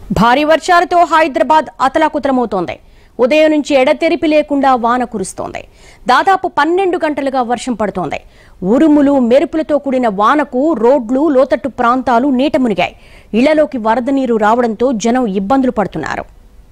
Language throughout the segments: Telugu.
భారీ వర్షాలతో హైదరాబాద్ అతలాకుతలమవుతోంది ఉదయం నుంచి ఎడతెరిపి లేకుండా వాన కురుస్తోంది దాదాపు పన్నెండు గంటలుగా వర్షం పడుతోంది ఉరుములు మెరుపులతో కూడిన వానకు రోడ్లు లోతట్టు ప్రాంతాలు నీట మునిగాయి ఇళ్లలోకి వరద నీరు రావడంతో జనం ఇబ్బందులు పడుతున్నారు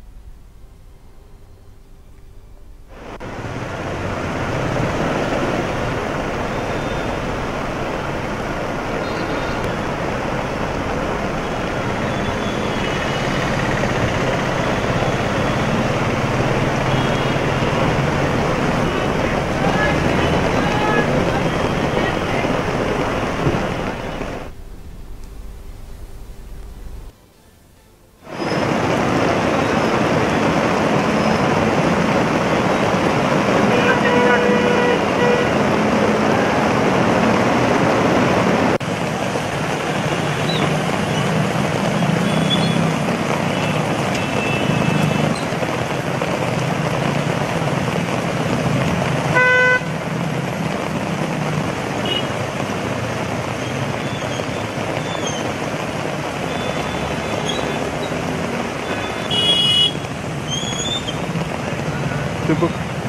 చెప్పు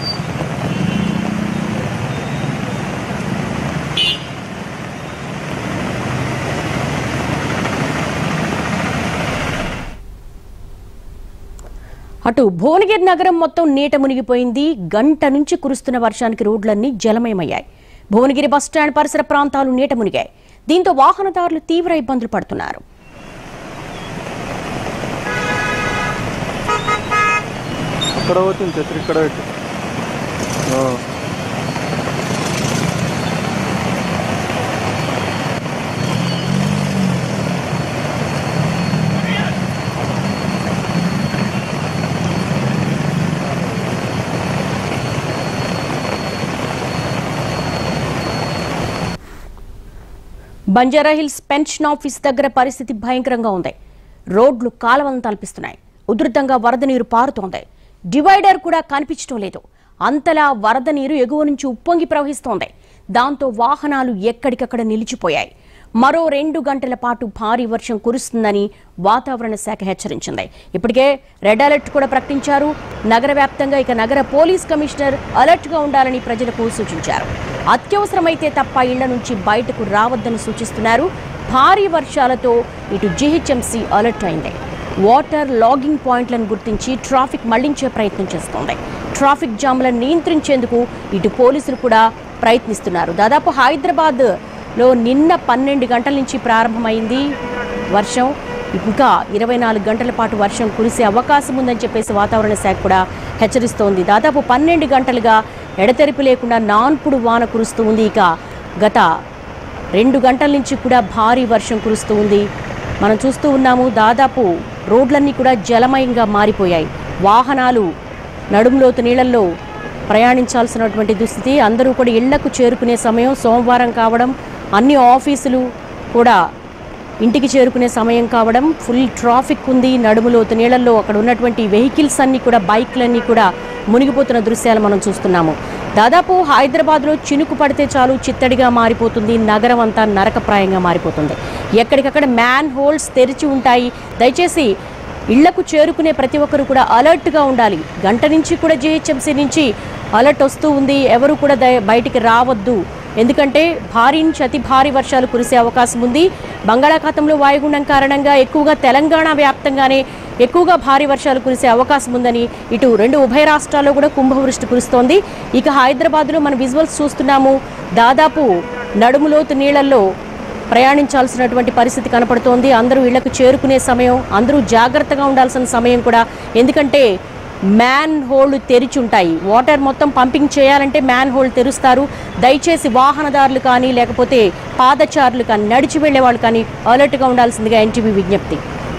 అటు భువనగిరి నగరం మొత్తం నీట మునిగిపోయింది గంట నుంచి కురుస్తున్న వర్షానికి రోడ్లన్నీ జలమయమయ్యాయి భువనగిరి బస్టాండ్ పరిసర ప్రాంతాలు నీట మునిగాయి దీంతో వాహనదారులు తీవ్ర ఇబ్బందులు పడుతున్నారు ఇక్కడ పోతుంది ఛత్రి ఇక్కడ పెట్టు ఆ. బంజారాహిల్స్ పెన్షన్ ఆఫీస్ దగ్గర పరిస్థితి భయంకరంగా ఉంది రోడ్లు కాలవలను తలపిస్తున్నాయి ఉధృతంగా వరద నీరు పారుతోంది డివైడర్ కూడా కనిపించడం లేదు అంతలా వరద నీరు ఎగువ నుంచి ఉప్పొంగి ప్రవహిస్తోంది దాంతో వాహనాలు ఎక్కడికక్కడ నిలిచిపోయాయి మరో రెండు గంటల పాటు భారీ వర్షం కురుస్తుందని వాతావరణ శాఖ హెచ్చరించింది ఇప్పటికే రెడ్ అలర్ట్ కూడా ప్రకటించారు నగర వ్యాప్తంగా ఇక నగర పోలీస్ కమిషనర్ అలర్ట్ గా ఉండాలని ప్రజలకు సూచించారు అత్యవసరమైతే తప్ప ఇళ్ల నుంచి బయటకు రావద్దని సూచిస్తున్నారు భారీ వర్షాలతో ఇటు జీహెచ్ఎంసీ అలర్ట్ అయింది వాటర్ లాగింగ్ పాయింట్లను గుర్తించి ట్రాఫిక్ మళ్లించే ప్రయత్నం చేస్తోంది ట్రాఫిక్ జామ్లను నియంత్రించేందుకు ఇటు పోలీసులు కూడా ప్రయత్నిస్తున్నారు దాదాపు హైదరాబాద్ లో నిన్న పన్నెండు గంటల నుంచి ప్రారంభమైంది వర్షం ఇంకా ఇరవై నాలుగు గంటల పాటు వర్షం కురిసే అవకాశం ఉందని చెప్పేసి వాతావరణ శాఖ కూడా హెచ్చరిస్తోంది దాదాపు పన్నెండు గంటలుగా ఎడతెరిపి లేకుండా నాన్పుడు వాన కురుస్తూ ఉంది ఇక గత రెండు గంటల నుంచి కూడా భారీ వర్షం కురుస్తూ ఉంది మనం చూస్తూ ఉన్నాము దాదాపు రోడ్లన్నీ కూడా జలమయంగా మారిపోయాయి వాహనాలు నడుములోతు నీళ్లలో ప్రయాణించాల్సినటువంటి దుస్థితి అందరూ కూడా ఇళ్లకు చేరుకునే సమయం సోమవారం కావడం అన్ని ఆఫీసులు కూడా ఇంటికి చేరుకునే సమయం కావడం ఫుల్ ట్రాఫిక్ ఉంది నడుములోతు నీళ్లలో అక్కడ ఉన్నటువంటి వెహికల్స్ అన్ని కూడా బైక్లన్నీ కూడా మునిగిపోతున్న దృశ్యాలు మనం చూస్తున్నాము దాదాపు హైదరాబాద్లో చినుకు పడితే చాలు చిత్తడిగా మారిపోతుంది నగరం అంతా నరకప్రాయంగా మారిపోతుంది ఎక్కడికక్కడ మ్యాన్ హోల్స్ తెరిచి ఉంటాయి దయచేసి ఇళ్లకు చేరుకునే ప్రతి ఒక్కరు కూడా అలర్ట్గా ఉండాలి గంట నుంచి కూడా జిహెచ్ఎంసీ నుంచి అలర్ట్ వస్తూ ఉంది ఎవరు కూడా దయ బయటికి రావద్దు ఎందుకంటే భారీ నుంచి అతి భారీ వర్షాలు కురిసే అవకాశం ఉంది బంగాళాఖాతంలో వాయుగుండం కారణంగా ఎక్కువగా తెలంగాణ వ్యాప్తంగానే ఎక్కువగా భారీ వర్షాలు కురిసే అవకాశం ఉందని ఇటు రెండు ఉభయ రాష్ట్రాల్లో కూడా కుంభవృష్టి కురుస్తోంది ఇక హైదరాబాద్లో మన విజువల్స్ చూస్తున్నాము దాదాపు నడుములోతు నీళ్లలో ప్రయాణించాల్సినటువంటి పరిస్థితి కనపడుతోంది అందరూ ఇళ్లకు చేరుకునే సమయం అందరూ జాగ్రత్తగా ఉండాల్సిన సమయం కూడా ఎందుకంటే మ్యాన్ హోల్డ్ తెరిచి ఉంటాయి వాటర్ మొత్తం పంపింగ్ చేయాలంటే మ్యాన్ హోల్డ్ తెరుస్తారు దయచేసి వాహనదారులు కానీ లేకపోతే పాదచారులు కానీ నడిచి వెళ్లే వాళ్ళు కానీ అలర్ట్గా ఉండాల్సిందిగా ఎన్టీవీ విజ్ఞప్తి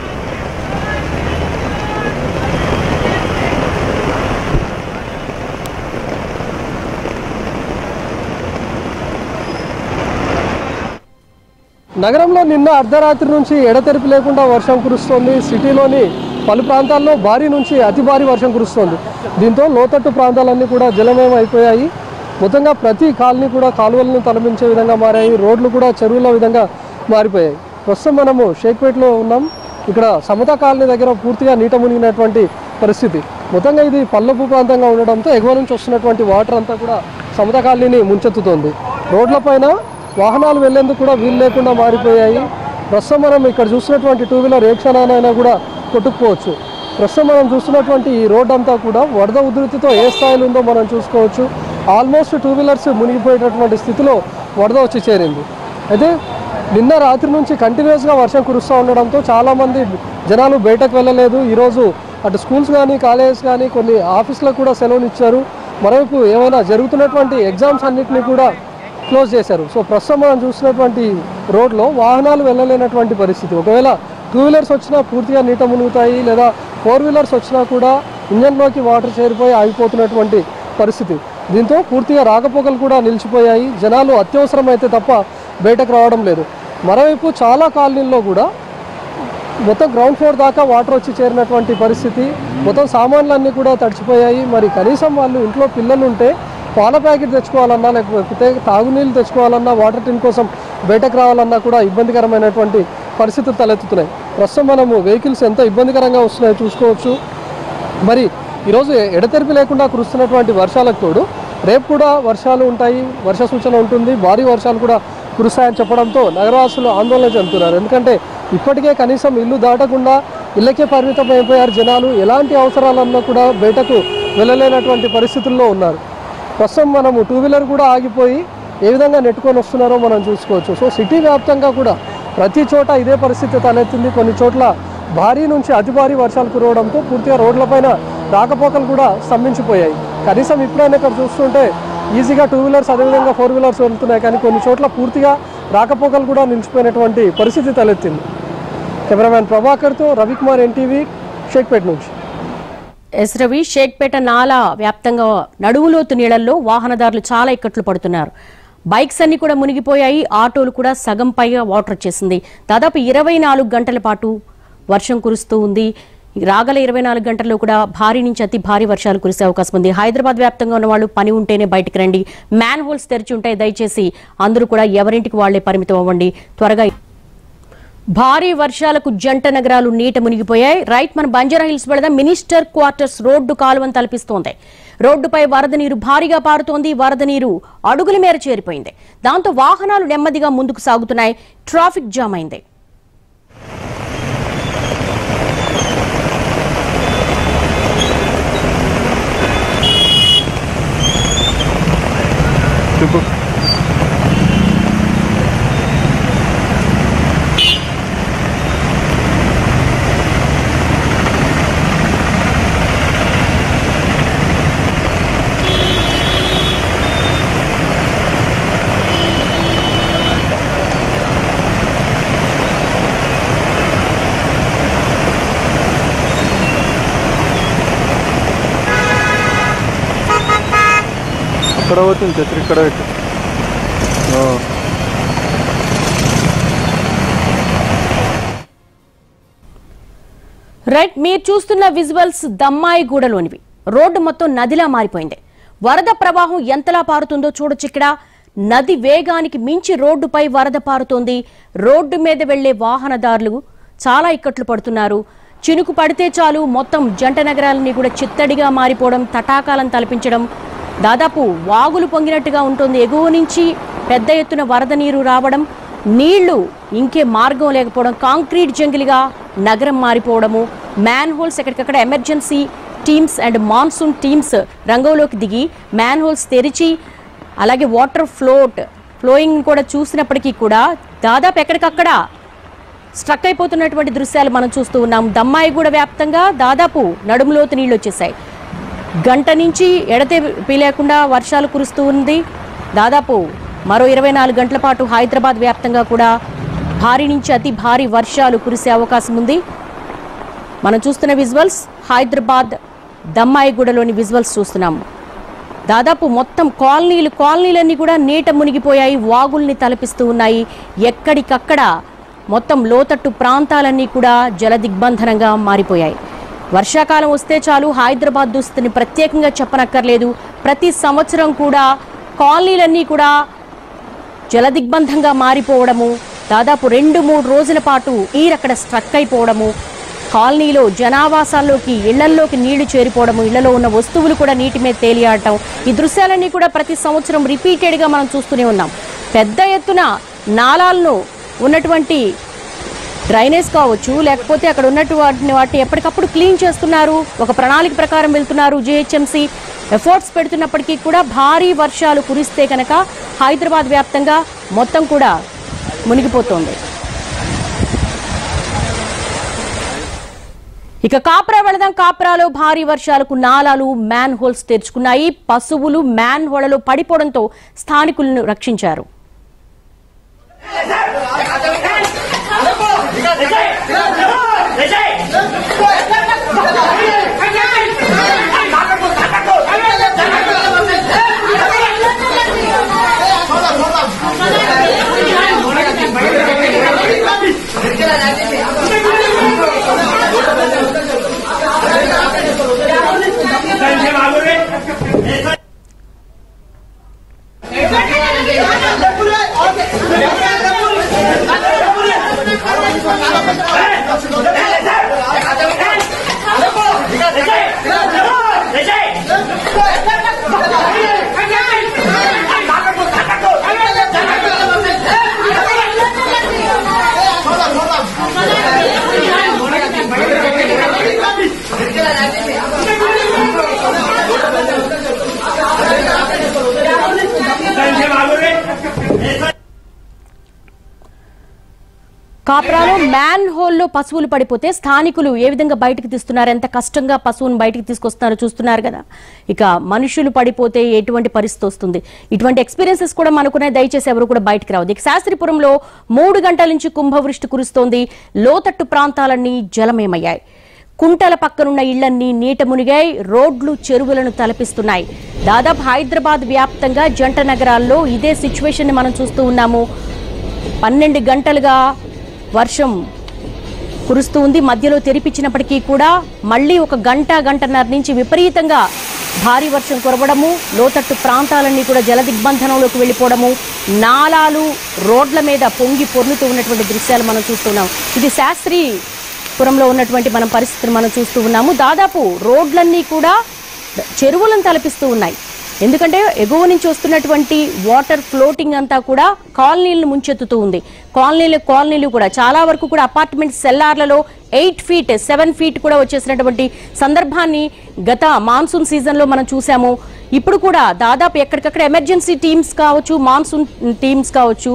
నగరంలో నిన్న అర్ధరాత్రి నుంచి ఎడతెరిపి లేకుండా వర్షం కురుస్తోంది సిటీలోని పలు ప్రాంతాల్లో భారీ నుంచి అతి భారీ వర్షం కురుస్తోంది దీంతో లోతట్టు ప్రాంతాలన్నీ కూడా జలమయం అయిపోయాయి మొత్తంగా ప్రతి కాలనీ కూడా కాలువలను తలపించే విధంగా మారాయి రోడ్లు కూడా చెరువుల విధంగా మారిపోయాయి ప్రస్తుతం మనము షేక్పేట్లో ఉన్నాం ఇక్కడ సమత కాలనీ దగ్గర పూర్తిగా నీట మునిగినటువంటి పరిస్థితి మొత్తంగా ఇది పల్లపు ప్రాంతంగా ఉండడంతో ఎగువ నుంచి వస్తున్నటువంటి వాటర్ అంతా కూడా సమత కాలనీని ముంచెత్తుతోంది రోడ్లపైన వాహనాలు వెళ్లేందుకు కూడా వీలు లేకుండా మారిపోయాయి ప్రస్తుతం మనం ఇక్కడ చూస్తున్నటువంటి టూ వీలర్ ఏ క్షణానైనా కూడా కొట్టుకుపోవచ్చు ప్రస్తుతం మనం చూస్తున్నటువంటి ఈ రోడ్ అంతా కూడా వరద ఉధృతితో ఏ స్థాయిలో ఉందో మనం చూసుకోవచ్చు ఆల్మోస్ట్ టూ వీలర్స్ మునిగిపోయేటటువంటి స్థితిలో వరద వచ్చి చేరింది అయితే నిన్న రాత్రి నుంచి కంటిన్యూస్గా వర్షం కురుస్తూ ఉండడంతో చాలామంది జనాలు బయటకు వెళ్ళలేదు ఈరోజు అటు స్కూల్స్ కానీ కాలేజెస్ కానీ కొన్ని ఆఫీసులకు కూడా సెలవులు ఇచ్చారు మరోవైపు ఏమైనా జరుగుతున్నటువంటి ఎగ్జామ్స్ అన్నింటినీ కూడా క్లోజ్ చేశారు సో ప్రస్తుతం మనం చూస్తున్నటువంటి రోడ్లో వాహనాలు వెళ్ళలేనటువంటి పరిస్థితి ఒకవేళ టూ వీలర్స్ వచ్చినా పూర్తిగా నీట మునుగుతాయి లేదా ఫోర్ వీలర్స్ వచ్చినా కూడా ఇంజన్లోకి వాటర్ చేరిపోయి ఆగిపోతున్నటువంటి పరిస్థితి దీంతో పూర్తిగా రాకపోకలు కూడా నిలిచిపోయాయి జనాలు అత్యవసరం అయితే తప్ప బయటకు రావడం లేదు మరోవైపు చాలా కాలనీల్లో కూడా మొత్తం గ్రౌండ్ ఫ్లోర్ దాకా వాటర్ వచ్చి చేరినటువంటి పరిస్థితి మొత్తం సామాన్లన్నీ కూడా తడిచిపోయాయి మరి కనీసం వాళ్ళు ఇంట్లో పిల్లలు ఉంటే పాల ప్యాకెట్ తెచ్చుకోవాలన్నా లేకపోతే తాగునీళ్ళు తెచ్చుకోవాలన్నా వాటర్ టిన్ కోసం బయటకు రావాలన్నా కూడా ఇబ్బందికరమైనటువంటి పరిస్థితులు తలెత్తుతున్నాయి ప్రస్తుతం మనము వెహికల్స్ ఎంత ఇబ్బందికరంగా వస్తున్నాయో చూసుకోవచ్చు మరి ఈరోజు ఎడతెరిపి లేకుండా కురుస్తున్నటువంటి వర్షాలకు తోడు రేపు కూడా వర్షాలు ఉంటాయి వర్ష సూచన ఉంటుంది భారీ వర్షాలు కూడా కురుస్తాయని చెప్పడంతో నగరవాసులు ఆందోళన చెందుతున్నారు ఎందుకంటే ఇప్పటికే కనీసం ఇల్లు దాటకుండా ఇళ్ళకే పరిమితం అయిపోయారు జనాలు ఎలాంటి అవసరాలన్నా కూడా బయటకు వెళ్ళలేనటువంటి పరిస్థితుల్లో ఉన్నారు ప్రస్తుతం మనము టూ వీలర్ కూడా ఆగిపోయి ఏ విధంగా నెట్టుకొని వస్తున్నారో మనం చూసుకోవచ్చు సో సిటీ వ్యాప్తంగా కూడా ప్రతి చోట ఇదే పరిస్థితి తలెత్తింది కొన్ని చోట్ల భారీ నుంచి అతి భారీ వర్షాలు కురవడంతో పూర్తిగా రోడ్లపైన రాకపోకలు కూడా స్తంభించిపోయాయి కనీసం ఇప్పుడైనా ఇక్కడ చూస్తుంటే ఈజీగా టూ వీలర్స్ అదేవిధంగా ఫోర్ వీలర్స్ వెళ్తున్నాయి కానీ కొన్ని చోట్ల పూర్తిగా రాకపోకలు కూడా నిలిచిపోయినటువంటి పరిస్థితి తలెత్తింది కెమెరామ్యాన్ ప్రభాకర్తో రవికుమార్ ఎన్టీవీ షేక్పేట నుంచి ఎస్ రవి షేక్పేట నాలా వ్యాప్తంగా నడువులోతు నీళ్లలో వాహనదారులు చాలా ఇక్కట్లు పడుతున్నారు బైక్స్ అన్ని కూడా మునిగిపోయాయి ఆటోలు కూడా సగం పైగా వాటర్ వచ్చేసింది దాదాపు ఇరవై నాలుగు గంటల పాటు వర్షం కురుస్తూ ఉంది రాగల ఇరవై నాలుగు గంటల్లో కూడా భారీ నుంచి అతి భారీ వర్షాలు కురిసే అవకాశం ఉంది హైదరాబాద్ వ్యాప్తంగా ఉన్న వాళ్ళు పని ఉంటేనే బయటికి రండి మ్యాన్ హోల్స్ తెరిచి ఉంటాయి దయచేసి అందరూ కూడా ఎవరింటికి వాళ్లే పరిమితం అవ్వండి త్వరగా భారీ వర్షాలకు జంట నగరాలు నీట మునిగిపోయాయి రైట్ మన బంజారా హిల్స్ వెళదాం మినిస్టర్ క్వార్టర్స్ రోడ్డు కాలువను తలపిస్తోంది రోడ్డుపై వరద నీరు భారీగా పారుతోంది వరద నీరు అడుగుల మేర చేరిపోయింది దాంతో వాహనాలు నెమ్మదిగా ముందుకు సాగుతున్నాయి ట్రాఫిక్ జామ్ అయింది చెప్పు ఇక్కడ పోతుంది చత్రి ఇక్కడ పెట్టు ఆ. రైట్ మీరు చూస్తున్న విజువల్స్ దమ్మాయిగూడలోనివి రోడ్డు మొత్తం నదిలా మారిపోయింది వరద ప్రవాహం ఎంతలా పారుతుందో చూడొచ్చు ఇక్కడ నది వేగానికి మించి రోడ్డుపై వరద పారుతోంది రోడ్డు మీద వెళ్లే వాహనదారులు చాలా ఇక్కట్లు పడుతున్నారు చినుకు పడితే చాలు మొత్తం జంట నగరాలని కూడా చిత్తడిగా మారిపోవడం తటాకాలను తలపించడం దాదాపు వాగులు పొంగినట్టుగా ఉంటుంది ఎగువ నుంచి పెద్ద ఎత్తున వరద నీరు రావడం నీళ్లు ఇంకే మార్గం లేకపోవడం కాంక్రీట్ జంగిలిగా నగరం మారిపోవడము మ్యాన్ హోల్స్ ఎక్కడికక్కడ emergency teams and monsoon teams రంగంలోకి దిగి మ్యాన్ హోల్స్ తెరిచి అలాగే వాటర్ ఫ్లోట్ ఫ్లోయింగ్ కూడా చూసినప్పటికీ కూడా దాదాపు ఎక్కడికక్కడ స్ట్రక్ అయిపోతున్నటువంటి దృశ్యాలు మనం చూస్తూ ఉన్నాం దమ్మాయిగూడ వ్యాప్తంగా దాదాపు నడుములోతు నీళ్లు వచ్చేసాయి గంట నుంచి ఎడతెరిపి లేకుండా వర్షాలు కురుస్తూ ఉంది దాదాపు మరో ఇరవై నాలుగు గంటల పాటు హైదరాబాద్ వ్యాప్తంగా కూడా భారీ నుంచి అతి భారీ వర్షాలు కురిసే అవకాశం ఉంది మనం చూస్తున్న విజువల్స్ హైదరాబాద్ దమ్మాయిగూడలోని విజువల్స్ చూస్తున్నాం దాదాపు మొత్తం కాలనీలు కాలనీలన్నీ కూడా నీట మునిగిపోయాయి వాగుల్ని తలపిస్తూ ఉన్నాయి ఎక్కడికక్కడ మొత్తం లోతట్టు ప్రాంతాలన్నీ కూడా జలదిగ్బంధనంగా మారిపోయాయి వర్షాకాలం వస్తే చాలు హైదరాబాద్ దుస్థితిని ప్రత్యేకంగా చెప్పనక్కర్లేదు ప్రతి సంవత్సరం కూడా కాలనీలన్నీ కూడా జలదిగ్బంధంగా మారిపోవడము దాదాపు రెండు మూడు రోజుల పాటు నీరు అక్కడ స్ట్రక్ అయిపోవడము కాలనీలో జనావాసాల్లోకి ఇళ్లల్లోకి నీళ్లు చేరిపోవడము ఇళ్లలో ఉన్న వస్తువులు కూడా నీటి మీద తేలియాడటం ఈ దృశ్యాలన్నీ కూడా ప్రతి సంవత్సరం రిపీటెడ్గా మనం చూస్తూనే ఉన్నాం పెద్ద ఎత్తున నాలాలను ఉన్నటువంటి డ్రైనేజ్ కావచ్చు లేకపోతే అక్కడ ఉన్నటువంటి వాటిని ఎప్పటికప్పుడు క్లీన్ చేస్తున్నారు ఒక ప్రణాళిక ప్రకారం వెళ్తున్నారు జిహెచ్ఎంసీ ఎఫర్ట్స్ పెడుతున్నప్పటికీ కూడా భారీ వర్షాలు కురిస్తే కనుక హైదరాబాద్ వ్యాప్తంగా మొత్తం కూడా మునిగిపోతోంది ఇక కాప్రా వెళదాం కాప్రాలో భారీ వర్షాలకు నాలాలు మ్యాన్ హోల్స్ తెరుచుకున్నాయి పశువులు మ్యాన్ హోళ్లలో పడిపోవడంతో స్థానికులను రక్షించారు కాప్రాలో మ్యాన్ హోల్లో పశువులు పడిపోతే స్థానికులు ఏ విధంగా బయటకు తీస్తున్నారు ఎంత కష్టంగా పశువును బయటకు తీసుకొస్తున్నారో చూస్తున్నారు కదా ఇక మనుషులు పడిపోతే ఎటువంటి పరిస్థితి వస్తుంది ఇటువంటి ఎక్స్పీరియన్సెస్ కూడా మనకునే దయచేసి ఎవరు కూడా బయటకు రావద్దు ఇక శాస్త్రిపురంలో మూడు గంటల నుంచి కుంభవృష్టి కురుస్తోంది లోతట్టు ప్రాంతాలన్నీ జలమయమయ్యాయి కుంటల పక్కనున్న ఇళ్లన్నీ నీట మునిగాయి రోడ్లు చెరువులను తలపిస్తున్నాయి దాదాపు హైదరాబాద్ వ్యాప్తంగా జంట నగరాల్లో ఇదే సిచ్యువేషన్ మనం చూస్తూ ఉన్నాము పన్నెండు గంటలుగా వర్షం కురుస్తూ ఉంది మధ్యలో తెరిపించినప్పటికీ కూడా మళ్ళీ ఒక గంట గంటన్నర నుంచి విపరీతంగా భారీ వర్షం కురవడము లోతట్టు ప్రాంతాలన్నీ కూడా జల దిగ్బంధనంలోకి వెళ్ళిపోవడము నాలాలు రోడ్ల మీద పొంగి పొర్లుతూ ఉన్నటువంటి దృశ్యాలు మనం చూస్తున్నాం ఇది శాస్త్రి పురంలో ఉన్నటువంటి మనం పరిస్థితిని మనం చూస్తూ ఉన్నాము దాదాపు రోడ్లన్నీ కూడా చెరువులను తలపిస్తూ ఉన్నాయి ఎందుకంటే ఎగువ నుంచి వస్తున్నటువంటి వాటర్ ఫ్లోటింగ్ అంతా కూడా కాలనీలను ముంచెత్తుతూ ఉంది కాలనీలు కాలనీలు కూడా చాలా వరకు కూడా అపార్ట్మెంట్ సెల్లార్లలో ఎయిట్ ఫీట్ సెవెన్ ఫీట్ కూడా వచ్చేసినటువంటి సందర్భాన్ని గత మాన్సూన్ సీజన్లో మనం చూసాము ఇప్పుడు కూడా దాదాపు ఎక్కడికక్కడ ఎమర్జెన్సీ టీమ్స్ కావచ్చు మాన్సూన్ టీమ్స్ కావచ్చు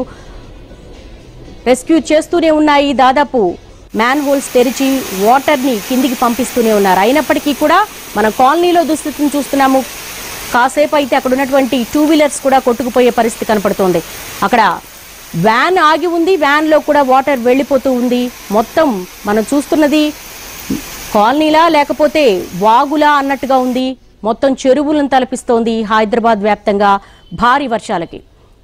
రెస్క్యూ చేస్తూనే ఉన్నాయి దాదాపు మ్యాన్ హోల్స్ తెరిచి వాటర్ ని కిందికి పంపిస్తూనే ఉన్నారు అయినప్పటికీ కూడా మన కాలనీలో దుస్థితిని చూస్తున్నాము కాసేపు అయితే అక్కడ ఉన్నటువంటి టూ వీలర్స్ కూడా కొట్టుకుపోయే పరిస్థితి కనపడుతోంది అక్కడ వ్యాన్ ఆగి ఉంది వ్యాన్ లో కూడా వాటర్ వెళ్ళిపోతూ ఉంది మొత్తం మనం చూస్తున్నది కాలనీలా లేకపోతే వాగులా అన్నట్టుగా ఉంది మొత్తం చెరువులను తలపిస్తోంది హైదరాబాద్ వ్యాప్తంగా భారీ వర్షాలకి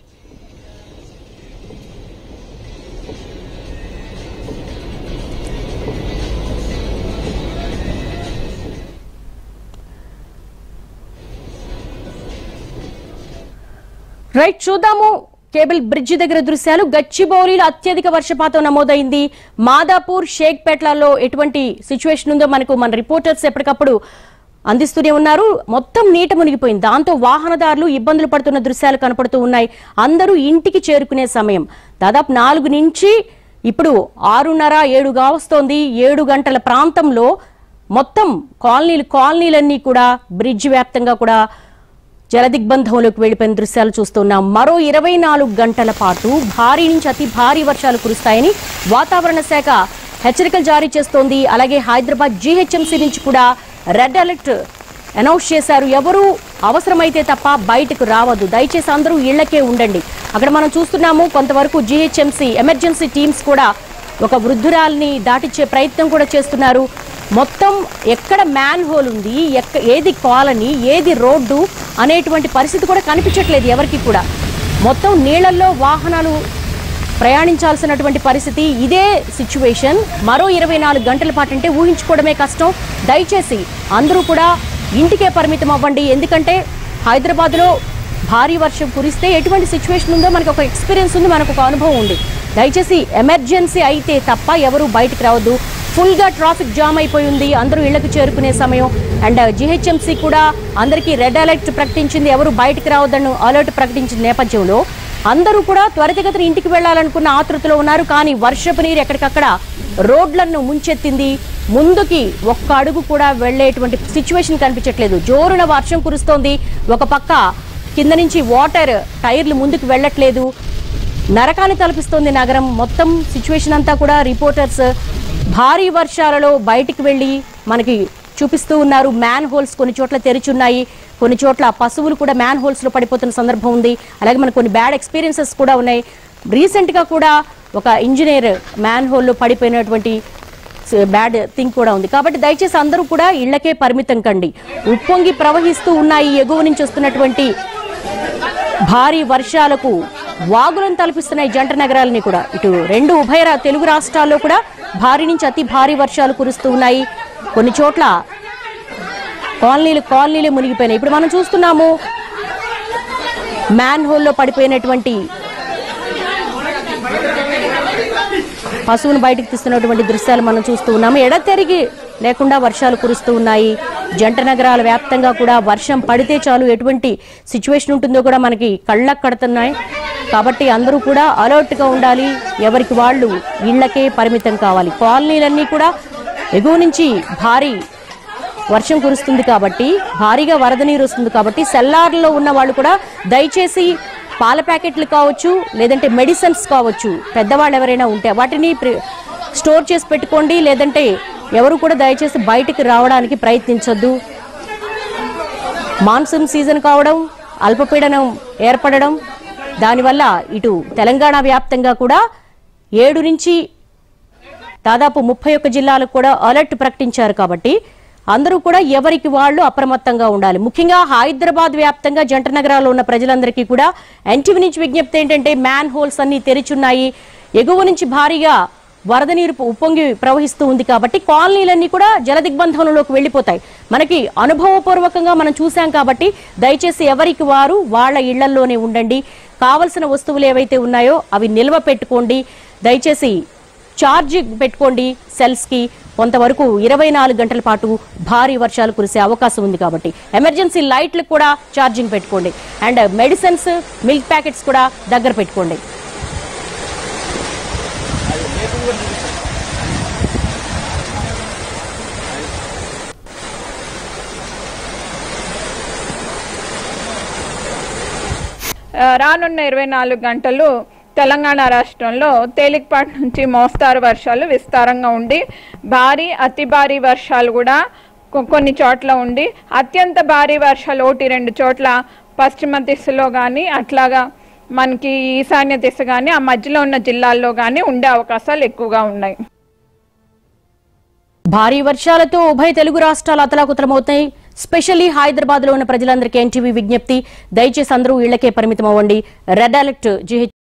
రైట్ చూద్దాము కేబుల్ బ్రిడ్జి దగ్గర దృశ్యాలు గచ్చిబౌలిలో అత్యధిక వర్షపాతం నమోదైంది మాదాపూర్ షేక్పేట్లలో ఎటువంటి సిచ్యువేషన్ ఉందో మనకు మన రిపోర్టర్స్ ఎప్పటికప్పుడు అందిస్తూనే ఉన్నారు మొత్తం నీట మునిగిపోయింది దాంతో వాహనదారులు ఇబ్బందులు పడుతున్న దృశ్యాలు కనపడుతూ ఉన్నాయి అందరూ ఇంటికి చేరుకునే సమయం దాదాపు నాలుగు నుంచి ఇప్పుడు ఆరున్నర ఏడుగా వస్తోంది ఏడు గంటల ప్రాంతంలో మొత్తం కాలనీలు కాలనీలన్నీ కూడా బ్రిడ్జ్ వ్యాప్తంగా కూడా జలదిగ్బంధంలోకి వెళ్లిపోయిన దృశ్యాలు చూస్తున్నాం మరో ఇరవై నాలుగు గంటల పాటు భారీ నుంచి అతి భారీ వర్షాలు కురుస్తాయని వాతావరణ శాఖ హెచ్చరికలు జారీ చేస్తోంది అలాగే హైదరాబాద్ జీహెచ్ఎంసీ నుంచి కూడా రెడ్ అలర్ట్ అనౌన్స్ చేశారు ఎవరు అవసరమైతే తప్ప బయటకు రావద్దు దయచేసి అందరూ ఇళ్లకే ఉండండి అక్కడ మనం చూస్తున్నాము కొంతవరకు జీహెచ్ఎంసీ ఎమర్జెన్సీ టీమ్స్ కూడా ఒక వృద్ధురాల్ని దాటించే ప్రయత్నం కూడా చేస్తున్నారు మొత్తం ఎక్కడ మ్యాన్ హోల్ ఉంది ఎక్క ఏది కాలనీ ఏది రోడ్డు అనేటువంటి పరిస్థితి కూడా కనిపించట్లేదు ఎవరికి కూడా మొత్తం నీళ్లలో వాహనాలు ప్రయాణించాల్సినటువంటి పరిస్థితి ఇదే సిచ్యువేషన్ మరో ఇరవై నాలుగు గంటల పాటు అంటే ఊహించుకోవడమే కష్టం దయచేసి అందరూ కూడా ఇంటికే పరిమితం అవ్వండి ఎందుకంటే హైదరాబాద్లో భారీ వర్షం కురిస్తే ఎటువంటి సిచ్యువేషన్ ఉందో మనకు ఒక ఎక్స్పీరియన్స్ ఉంది మనకు ఒక అనుభవం ఉంది దయచేసి ఎమర్జెన్సీ అయితే తప్ప ఎవరు బయటకు రావద్దు ఫుల్ గా ట్రాఫిక్ జామ్ అయిపోయి ఉంది అందరూ ఇళ్లకు చేరుకునే సమయం అండ్ జిహెచ్ఎంసీ కూడా అందరికీ రెడ్ అలర్ట్ ప్రకటించింది ఎవరు బయటకు రావద్దని అలర్ట్ ప్రకటించిన నేపథ్యంలో అందరూ కూడా త్వరితగతిన ఇంటికి వెళ్లాలనుకున్న ఆతృతలో ఉన్నారు కానీ వర్షపు నీరు ఎక్కడికక్కడ రోడ్లను ముంచెత్తింది ముందుకి ఒక్క అడుగు కూడా వెళ్లేటువంటి సిచ్యువేషన్ కనిపించట్లేదు జోరున వర్షం కురుస్తోంది ఒక పక్క కింద నుంచి వాటర్ టైర్లు ముందుకు వెళ్ళట్లేదు నరకాన్ని తలపిస్తోంది నగరం మొత్తం సిచ్యువేషన్ అంతా కూడా రిపోర్టర్స్ భారీ వర్షాలలో బయటికి వెళ్ళి మనకి చూపిస్తూ ఉన్నారు మ్యాన్ హోల్స్ కొన్ని చోట్ల తెరిచున్నాయి కొన్ని చోట్ల పశువులు కూడా మ్యాన్ హోల్స్ లో పడిపోతున్న సందర్భం ఉంది అలాగే మనకు కొన్ని బ్యాడ్ ఎక్స్పీరియన్సెస్ కూడా ఉన్నాయి రీసెంట్ గా కూడా ఒక ఇంజనీర్ మ్యాన్ హోల్లో పడిపోయినటువంటి బ్యాడ్ థింగ్ కూడా ఉంది కాబట్టి దయచేసి అందరూ కూడా ఇళ్లకే పరిమితం కండి ఉప్పొంగి ప్రవహిస్తూ ఉన్నాయి ఎగువ నుంచి వస్తున్నటువంటి భారీ వర్షాలకు వాగులను తలపిస్తున్నాయి జంట నగరాలని కూడా ఇటు రెండు ఉభయ రా- తెలుగు రాష్ట్రాల్లో కూడా భారీ నుంచి అతి భారీ వర్షాలు కురుస్తూ ఉన్నాయి కొన్ని చోట్ల కాలనీలు కాలనీలు మునిగిపోయినాయి ఇప్పుడు మనం చూస్తున్నాము మ్యాన్ హోల్లో పడిపోయినటువంటి పశువును బయటికి తీస్తున్నటువంటి దృశ్యాలు మనం చూస్తూ ఉన్నాము ఎడతెరిగి లేకుండా వర్షాలు కురుస్తూ ఉన్నాయి జంట నగరాల వ్యాప్తంగా కూడా వర్షం పడితే చాలు ఎటువంటి సిచ్యువేషన్ ఉంటుందో కూడా మనకి కళ్ళకు కడుతున్నాయి కాబట్టి అందరూ కూడా అలర్ట్ గా ఉండాలి ఎవరికి వాళ్ళు ఇళ్లకే పరిమితం కావాలి కాలనీలన్నీ కూడా ఎగువ నుంచి భారీ వర్షం కురుస్తుంది కాబట్టి భారీగా వరద నీరు వస్తుంది కాబట్టి సెల్లార్లో ఉన్న వాళ్ళు కూడా దయచేసి పాల ప్యాకెట్లు కావచ్చు లేదంటే మెడిసిన్స్ కావచ్చు పెద్దవాళ్ళు ఎవరైనా ఉంటే వాటిని ప్రి- స్టోర్ చేసి పెట్టుకోండి లేదంటే ఎవరు కూడా దయచేసి బయటికి రావడానికి ప్రయత్నించొద్దు మాన్సూన్ సీజన్ కావడం అల్పపీడనం ఏర్పడడం దానివల్ల ఇటు తెలంగాణ వ్యాప్తంగా కూడా ఏడు నుంచి దాదాపు ముప్పై ఒక్క జిల్లాలకు కూడా అలర్ట్ ప్రకటించారు కాబట్టి అందరూ కూడా ఎవరికి వాళ్ళు అప్రమత్తంగా ఉండాలి ముఖ్యంగా హైదరాబాద్ వ్యాప్తంగా జంట నగరాల్లో ఉన్న ప్రజలందరికీ కూడా ఎన్టీవీ నుంచి విజ్ఞప్తి ఏంటంటే మ్యాన్ హోల్స్ అన్ని తెరిచున్నాయి ఎగువ నుంచి భారీగా వరద నీరు ఉప్పొంగి ప్రవహిస్తూ ఉంది కాబట్టి కాలనీలన్నీ కూడా జలదిగ్బంధంలోకి వెళ్ళిపోతాయి మనకి అనుభవపూర్వకంగా మనం చూసాం కాబట్టి దయచేసి ఎవరికి వారు వాళ్ళ ఇళ్లల్లోనే ఉండండి కావలసిన వస్తువులు ఏవైతే ఉన్నాయో అవి నిల్వ పెట్టుకోండి దయచేసి ఛార్జింగ్ పెట్టుకోండి సెల్స్ కి కొంతవరకు ఇరవై నాలుగు గంటల పాటు భారీ వర్షాలు కురిసే అవకాశం ఉంది కాబట్టి ఎమర్జెన్సీ లైట్లు కూడా ఛార్జింగ్ పెట్టుకోండి అండ్ మెడిసిన్స్ మిల్క్ ప్యాకెట్స్ కూడా దగ్గర పెట్టుకోండి ఆ, రానున్న ఇరవై నాలుగు గంటలు తెలంగాణ రాష్ట్రంలో తేలికపాటి నుంచి మోస్తారు వర్షాలు విస్తారంగా ఉండి భారీ అతి భారీ వర్షాలు కూడా కొ- కొన్ని చోట్ల ఉండి అత్యంత భారీ వర్షాలు ఒకటి రెండు చోట్ల పశ్చిమ దిశలో కానీ అట్లాగా మనకి ఈశాన్య దిశ కానీ ఆ మధ్యలో ఉన్న జిల్లాల్లో కానీ ఉండే అవకాశాలు ఎక్కువగా ఉన్నాయి భారీ వర్షాలతో ఉభయ తెలుగు రాష్ట్రాలు అతలాకుతలమవుతాయి స్పెషల్లీ హైదరాబాద్ లో ఉన్న ప్రజలందరికీ ఎన్టీవీ విజ్ఞప్తి దయచేసి అందరూ ఇళ్లకే పరిమితం అవ్వండి రెడ్ అలర్ట్ జిహెచ్